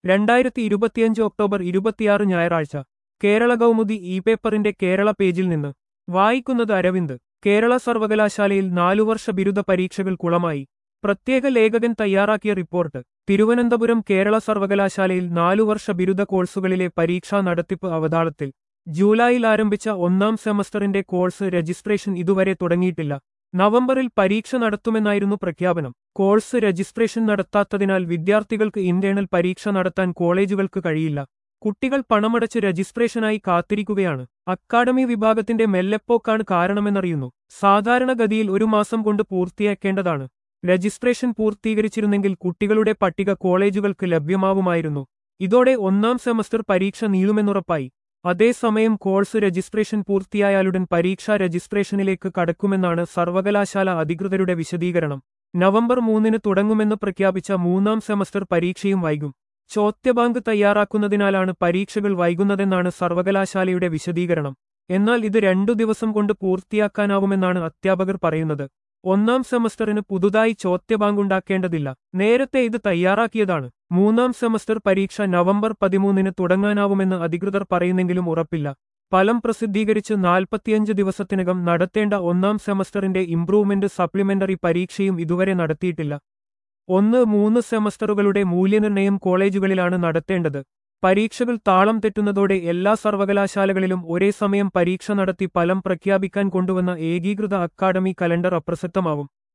രണ്ടായിരത്തി ഇരുപത്തിയഞ്ച് ഒക്ടോബർ ഇരുപത്തിയാറ് ഞായറാഴ്ച കേരള കൗമുദി ഇ പേപ്പറിന്റെ കേരള പേജിൽ നിന്ന് വായിക്കുന്നത് അരവിന്ദ് കേരള സർവകലാശാലയിൽ നാലുവർഷ ബിരുദ പരീക്ഷകൾ കുളമായി പ്രത്യേക ലേഖകൻ തയ്യാറാക്കിയ റിപ്പോർട്ട് തിരുവനന്തപുരം കേരള സർവകലാശാലയിൽ നാലുവർഷ ബിരുദ കോഴ്സുകളിലെ പരീക്ഷാ നടത്തിപ്പ് അവതാളത്തിൽ ജൂലൈയിൽ ആരംഭിച്ച ഒന്നാം സെമസ്റ്ററിന്റെ കോഴ്സ് രജിസ്ട്രേഷൻ ഇതുവരെ തുടങ്ങിയിട്ടില്ല നവംബറിൽ പരീക്ഷ നടത്തുമെന്നായിരുന്നു പ്രഖ്യാപനം കോഴ്സ് രജിസ്ട്രേഷൻ നടത്താത്തതിനാൽ വിദ്യാർത്ഥികൾക്ക് ഇന്റേണൽ പരീക്ഷ നടത്താൻ കോളേജുകൾക്ക് കഴിയില്ല കുട്ടികൾ പണമടച്ച് രജിസ്ട്രേഷനായി കാത്തിരിക്കുകയാണ് അക്കാഡമി വിഭാഗത്തിന്റെ മെല്ലെപ്പോക്കാണ് കാരണമെന്നറിയുന്നു സാധാരണഗതിയിൽ ഒരു മാസം കൊണ്ട് പൂർത്തിയാക്കേണ്ടതാണ് രജിസ്ട്രേഷൻ പൂർത്തീകരിച്ചിരുന്നെങ്കിൽ കുട്ടികളുടെ പട്ടിക കോളേജുകൾക്ക് ലഭ്യമാവുമായിരുന്നു ഇതോടെ ഒന്നാം സെമസ്റ്റർ പരീക്ഷ നീളുമെന്നുറപ്പായി അതേസമയം കോഴ്സ് രജിസ്ട്രേഷൻ പൂർത്തിയായാലുടൻ പരീക്ഷാ രജിസ്ട്രേഷനിലേക്ക് കടക്കുമെന്നാണ് സർവകലാശാല അധികൃതരുടെ വിശദീകരണം നവംബർ മൂന്നിന് തുടങ്ങുമെന്ന് പ്രഖ്യാപിച്ച മൂന്നാം സെമസ്റ്റർ പരീക്ഷയും വൈകും ചോദ്യബാങ്ക് തയ്യാറാക്കുന്നതിനാലാണ് പരീക്ഷകൾ വൈകുന്നതെന്നാണ് സർവകലാശാലയുടെ വിശദീകരണം എന്നാൽ ഇത് രണ്ടു ദിവസം കൊണ്ട് പൂർത്തിയാക്കാനാവുമെന്നാണ് അധ്യാപകർ പറയുന്നത് ഒന്നാം സെമസ്റ്ററിന് പുതുതായി ചോദ്യബാങ്കുണ്ടാക്കേണ്ടതില്ല നേരത്തെ ഇത് തയ്യാറാക്കിയതാണ് മൂന്നാം സെമസ്റ്റർ പരീക്ഷ നവംബർ പതിമൂന്നിന് തുടങ്ങാനാവുമെന്ന് അധികൃതർ പറയുന്നെങ്കിലും ഉറപ്പില്ല ഫലം പ്രസിദ്ധീകരിച്ച് നാൽപ്പത്തിയഞ്ച് ദിവസത്തിനകം നടത്തേണ്ട ഒന്നാം സെമസ്റ്ററിന്റെ ഇംപ്രൂവ്മെന്റ് സപ്ലിമെന്ററി പരീക്ഷയും ഇതുവരെ നടത്തിയിട്ടില്ല ഒന്ന് മൂന്ന് സെമസ്റ്ററുകളുടെ മൂല്യനിർണ്ണയം കോളേജുകളിലാണ് നടത്തേണ്ടത് പരീക്ഷകൾ താളം തെറ്റുന്നതോടെ എല്ലാ സർവകലാശാലകളിലും ഒരേ സമയം പരീക്ഷ നടത്തി ഫലം പ്രഖ്യാപിക്കാൻ കൊണ്ടുവന്ന ഏകീകൃത അക്കാഡമി കലണ്ടർ അപ്രസക്തമാവും